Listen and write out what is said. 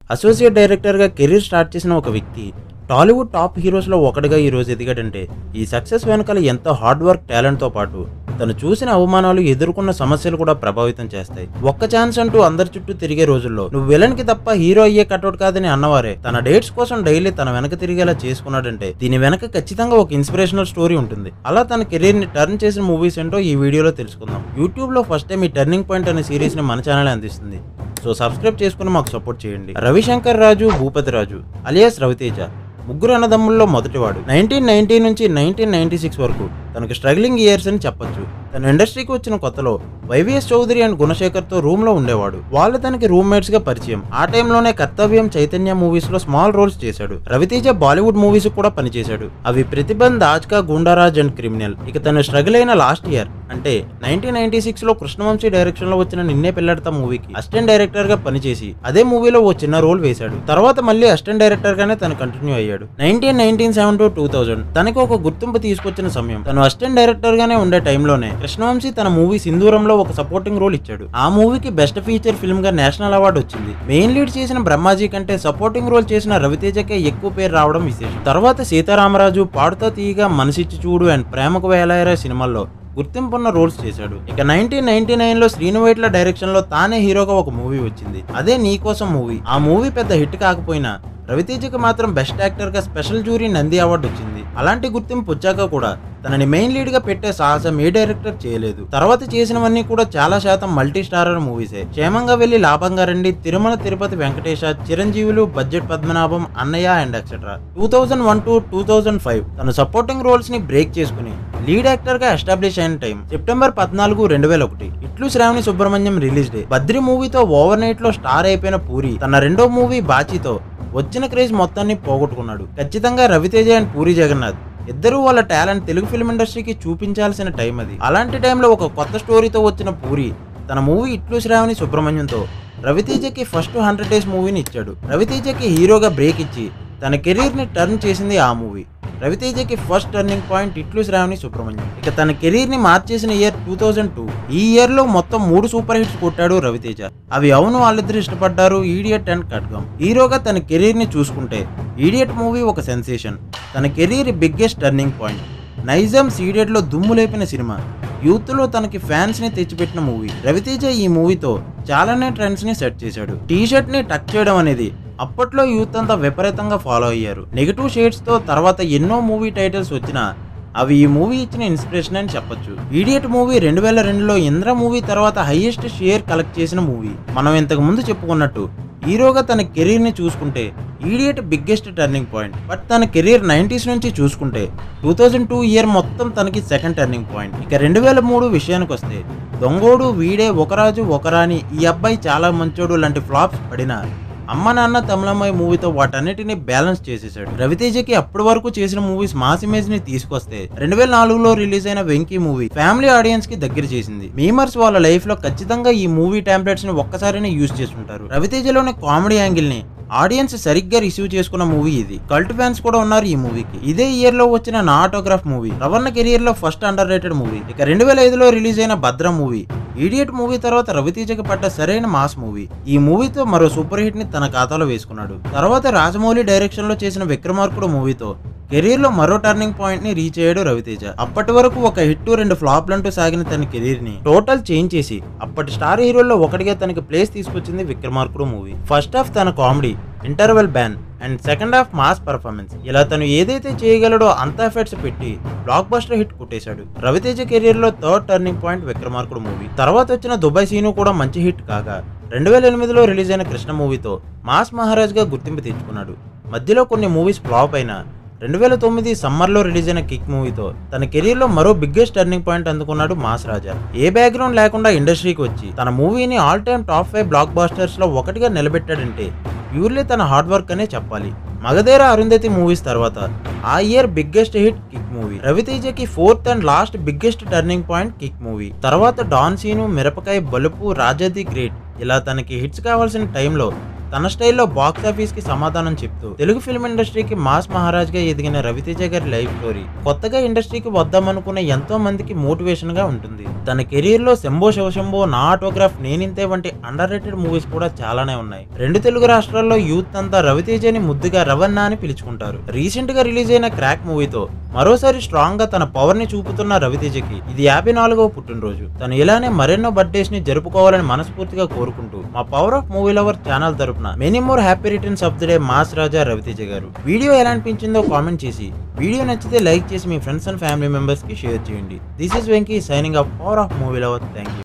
associate డైరెక్టర్గా career start చేసిన ఒక వ్యక్తి టాలీవుడ్ టాప్ హీరోస్లో ఒకటిగా ఈ రోజు ఎదిగాడంటే ఈ సక్సెస్ వెనకాల ఎంతో హార్డ్ వర్క్ టాలెంట్తో పాటు తను చూసిన అవమానాలు ఎదుర్కొన్న సమస్యలు కూడా ప్రభావితం చేస్తాయి ఒక్క ఛాన్స్ అంటూ అందరి చుట్టూ తిరిగే రోజుల్లో నువ్వు విలన్ కి తప్ప హీరో అయ్యే కట్అవుట్ కాదని అన్నవారే తన డేట్స్ కోసం డైలీ తన వెనక తిరిగేలా చేసుకున్నాడంటే దీని వెనక ఖచ్చితంగా ఒక ఇన్స్పిరేషనల్ స్టోరీ ఉంటుంది అలా తన కెరీర్ ని టర్న్ చేసిన మూవీస్ ఏంటో ఈ వీడియోలో తెలుసుకుందాం యూట్యూబ్ లో ఫస్ట్ టైం ఈ టర్నింగ్ పాయింట్ అనే సిరీస్ ని మన ఛానల్ అందిస్తుంది సో సబ్స్క్రైబ్ చేసుకుని మాకు సపోర్ట్ చేయండి రవిశంకర్ రాజు భూపతి రాజు అలియాస్ రవితేజ ముగ్గురు అన్నదమ్ముల్లో మొదటివాడు నైన్టీన్ నైన్టీ నుంచి నైన్టీన్ నైన్టీ సిక్స్ వరకు తనకు స్ట్రగ్లింగ్ ఇయర్స్ అని చెప్పొచ్చు తన ఇండస్ట్రీకి వచ్చిన కొత్తలో వైవిఎస్ చౌదరి అండ్ గుణశేఖర్ తో రూమ్ లో ఉండేవాడు వాళ్ళు తనకి రూమ్మేట్స్ గా పరిచయం ఆ టైంలోనే కర్తవ్యం చైతన్య మూవీస్ లో స్మాల్ రోల్స్ చేశాడు రవితేజ బాలీవుడ్ మూవీస్ కూడా పనిచేశాడు అవి ప్రతిబంధ్ ఆజ్కా గుండారాజ్ అండ్ క్రిమినల్ ఇక తను స్ట్రగుల్ అయిన లాస్ట్ ఇయర్ అంటే నైన్టీన్ నైన్టీ సిక్స్ లో కృష్ణవంశీ డైరెక్షన్ లో వచ్చిన నిన్నే పెళ్లాడతా మూవీకి అసిస్టెంట్ డైరెక్టర్ గా పనిచేసి అదే మూవీలో ఓ చిన్న రోల్ వేశాడు తర్వాత మళ్ళీ అసిస్టెంట్ డైరెక్టర్ గానే తను కంటిన్యూ అయ్యాడు nineteen nineteen seven to two thousand తనకు ఒక గుర్తింపు తీసుకొచ్చిన సమయం తను అసిస్టెంట్ డైరెక్టర్ గానే ఉండే టైంలోనే కృష్ణవంశీ తన మూవీ సింధూరంలో ఒక సపోర్టింగ్ రోల్ ఇచ్చాడు ఆ మూవీకి బెస్ట్ ఫీచర్ ఫిల్మ్ గా నేషనల్ అవార్డు వచ్చింది మెయిన్ లీడ్ చేసిన బ్రహ్మాజీ కంటే సపోర్టింగ్ రోల్ చేసిన రవితేజకే ఎక్కువ పేరు రావడం విశేషం తర్వాత సీతారామరాజు పాడుతా తీయగా మనసిచ్చి చూడు అండ్ ప్రేమకు వేలాయరా సినిమాల్లో గుర్తింపున్న రోల్స్ చేశాడు ఇక నైన్టీన్ నైన్టీ నైన్ లో శ్రీనువైట్ల డైరెక్షన్ లో తానే హీరోగా ఒక మూవీ వచ్చింది అదే నీకోసం మూవీ ఆ మూవీ పెద్ద హిట్ కాకపోయినా రవితేజకి మాత్రం బెస్ట్ యాక్టర్ గా స్పెషల్ జూరీ నంది అవార్డు వచ్చింది అలాంటి గుర్తింపు వచ్చాక కూడా తనని మెయిన్ లీడ్ గా పెట్టే సాహసం ఏ డైరెక్టర్ చేయలేదు తర్వాత చేసినవన్నీ కూడా చాలా శాతం మల్టీ స్టారర్ మూవీసే క్షేమంగా వెళ్లి లాభంగా రండి Tirumala Tirupati Venkatesa Chiranjeevulu budget Padmanabham Annayya and etcetera two thousand one to two thousand five తన సపోర్టింగ్ రోల్స్ ని బ్రేక్ చేసుకుని లీడ్ యాక్టర్ గా ఎస్టాబ్లిష్ అయిన టైం సెప్టెంబర్ పద్నాలుగు రెండు వేల ఒకటి ఇట్లు శ్రావణి సుబ్రహ్మణ్యం రిలీజ్ డే బద్రి మూవీతో ఓవర్ నైట్ లో స్టార్ అయిపోయిన పూరి తన రెండో మూవీ బాచీతో వచ్చిన క్రేజ్ మొత్తాన్ని పోగొట్టుకున్నాడు ఖచ్చితంగా రవితేజ అండ్ పూరి జగన్నాథ్ ఇద్దరు వాళ్ళ టాలెంట్ తెలుగు ఫిల్మ్ ఇండస్ట్రీకి చూపించాల్సిన టైం అది అలాంటి టైంలో ఒక కొత్త స్టోరీతో వచ్చిన పూరి తన మూవీ ఇట్లు శ్రావణి సుబ్రహ్మణ్యంతో రవితేజకి ఫస్ట్ హండ్రెడ్ డేస్ మూవీని ఇచ్చాడు రవితేజకి హీరోగా బ్రేక్ ఇచ్చి తన కెరీర్ ని టర్న్ చేసింది ఆ మూవీ రవితేజకి ఫస్ట్ టర్నింగ్ పాయింట్ ఇట్లు శ్రావణి సుబ్రహ్మణ్యం ఇక తన కెరీర్ ని మార్చేసిన ఇయర్ టూ థౌజండ్ టూ ఈ ఇయర్ లో మొత్తం మూడు సూపర్ హిట్స్ కొట్టాడు రవితేజ అవి అవును వాళ్ళిద్దరు ఇష్టపడ్డారు ఈడియట్ అండ్ ఖడ్గం హీరోగా తన కెరీర్ ని చూసుకుంటే ఈడియట్ మూవీ ఒక సెన్సేషన్ తన career biggest turning point Nizam సీడియట్ లో దుమ్ము లేపిన సినిమా యూత్ లో తనకి ఫ్యాన్స్ ని తెచ్చిపెట్టిన మూవీ రవితేజ ఈ మూవీతో చాలానే ట్రెండ్స్ ని సెట్ చేశాడు టీ షర్ట్ ని టక్ చేయడం అనేది అప్పట్లో యూత్ అంతా విపరీతంగా ఫాలో అయ్యారు నెగిటివ్ షేడ్స్ తో తర్వాత ఎన్నో మూవీ టైటిల్స్ వచ్చినా అవి ఈ మూవీ ఇచ్చిన ఇన్స్పిరేషన్ అని చెప్పొచ్చు ఈడియట్ మూవీ రెండు వేల రెండులో ఇంద్ర మూవీ తర్వాత హైయెస్ట్ షేర్ కలెక్ట్ చేసిన మూవీ మనం ఇంతకు ముందు చెప్పుకున్నట్టు హీరోగా తన కెరీర్ ని చూసుకుంటే idiot biggest turning point but తన కెరీర్ నైంటీస్ నుంచి చూసుకుంటే టూ థౌజండ్ టూ ఇయర్ మొత్తం తనకి సెకండ్ టర్నింగ్ పాయింట్ ఇక రెండు వేల మూడు విషయానికి వస్తే దొంగోడు వీడే ఒకరాజు ఒకరాని ఈ అబ్బాయి చాలా మంచోడు లాంటి ఫ్లాప్స్ పడినా అమ్మ నాన్న తమిళమ్మాయి మూవీతో వాటన్నిటిని బ్యాలెన్స్ చేసేసాడు రవితేజకి అప్పటి వరకు చేసిన మూవీస్ మాస్ ఇమేజ్ ని తీసుకొస్తే రెండు వేల నాలుగులో రిలీజ్ అయిన వెంకీ మూవీ ఫ్యామిలీ ఆడియన్స్ కి దగ్గర చేసింది మీమర్స్ వాళ్ళ లైఫ్ లో ఖచ్చితంగా ఈ మూవీ టాంప్లెట్స్ ని ఒక్కసారినే యూజ్ చేసుకుంటారు రవితేజలోని కామెడీ యాంగిల్ ని ఆడియన్స్ సరిగ్గా రిసీవ్ చేసుకున్న మూవీ ఇది కల్ట్ ఫ్యాన్స్ కూడా ఉన్నారు ఈ మూవీకి ఇదే ఇయర్ లో వచ్చిన నా ఆటోగ్రాఫ్ మూవీ రవణ కెరియర్ లో ఫస్ట్ అండర్ రేటెడ్ మూవీ ఇక రెండు వేల ఐదులో రిలీజ్ అయిన భద్ర మూవీ ఈడియట్ మూవీ తర్వాత రవితేజకి పడ్డ సరైన మాస్ మూవీ ఈ మూవీతో మరో సూపర్ హిట్ ని తన ఖాతాలో వేసుకున్నాడు తర్వాత రాజమౌళి డైరెక్షన్ లో చేసిన విక్రమార్కుడు మూవీతో కెరీర్ లో మరో టర్నింగ్ పాయింట్ ని రీచ్ అయ్యాడు రవితేజ అప్పటి వరకు ఒక హిట్ రెండు ఫ్లాప్లంటూ సాగిన తన కెరీర్ ని టోటల్ చేంజ్ చేసి అప్పటి స్టార్ హీరోల్లో ఒకటిగా తనకి ప్లేస్ తీసుకొచ్చింది విక్రమార్కుడు మూవీ ఫస్ట్ హాఫ్ తన comedy interval bang and second half mass performance ఇలా తను ఏదైతే చేయగలడో అంత ఎఫర్ట్స్ పెట్టి బ్లాక్ బస్టర్ హిట్ కొట్టేశాడు రవితేజ కెరీర్ లో third turning point Vikramarkudu movie తర్వాత వచ్చిన దుబాయ్ సీను కూడా మంచి హిట్ కాగా రెండు వేల ఎనిమిదిలో రిలీజ్ అయిన కృష్ణ మూవీతో మాస్ మహారాజ్ గా గుర్తింపు తెచ్చుకున్నాడు మధ్యలో కొన్ని మూవీస్ ఫ్లాప్ అయినా రెండు వేల తొమ్మిది సమ్మర్లో రిలీజ్ అయిన కిక్ మూవీతో తన కెరీర్లో మరో బిగ్గెస్ట్ టర్నింగ్ పాయింట్ అందుకున్నాడు మాస్ రాజా ఏ బ్యాక్గ్రౌండ్ లేకుండా ఇండస్ట్రీకి వచ్చి తన మూవీని all time top five blockbusters లో ఒకటిగా నిలబెట్టాడంటే ప్యూర్లీ తన హార్డ్ వర్క్ అనే చెప్పాలి మగధేర అరుంధతి మూవీస్ తర్వాత ఆ year biggest hit kick movie రవితేజకి fourth and last biggest turning point kick movie తర్వాత don Seenu Mirapakaya Balupu Raja the great ఇలా తనకి హిట్స్ కావాల్సిన టైంలో తన స్టైల్లో బాక్స్ ఆఫీస్ కి సమాధానం చెప్తూ తెలుగు ఫిల్మ్ ఇండస్ట్రీకి మాస్ మహారాజ్ గా ఎదిగిన రవితేజ గారి లైఫ్ స్టోరీ కొత్తగా ఇండస్ట్రీకి వద్దామనుకున్న ఎంతో మందికి మోటివేషన్ గా ఉంటుంది తన కెరీర్ లో శంభో శివశంభో నా ఆటోగ్రాఫ్ నేనింతే వంటి అండర్ రేటెడ్ మూవీస్ కూడా చాలానే ఉన్నాయి రెండు తెలుగు రాష్ట్రాల్లో యూత్ అంతా రవితేజని ముద్దుగా రవణ అని పిలుచుకుంటారు రీసెంట్ గా రిలీజ్ అయిన క్రాక్ మూవీతో మరోసారి స్ట్రాంగ్ గా తన పవర్ ని చూపుతున్న రవితేజకి ఇది యాభై నాలుగవ పుట్టినరోజు తను ఇలానే మరెన్నో బర్త్డేస్ ని జరుపుకోవాలని మనస్ఫూర్తిగా కోరుకుంటూ మా power of movie lover channel తరపున many more happy returns of the day mass Raja Raviteja garu video ఎలా అనిపించిందో కామెంట్ చేసి వీడియో నచ్చితే లైక్ చేసి మీ ఫ్రెండ్స్ అండ్ ఫ్యామిలీ మెంబర్స్ కి షేర్ చేయండి this is Venky signing off power of movie lover thank you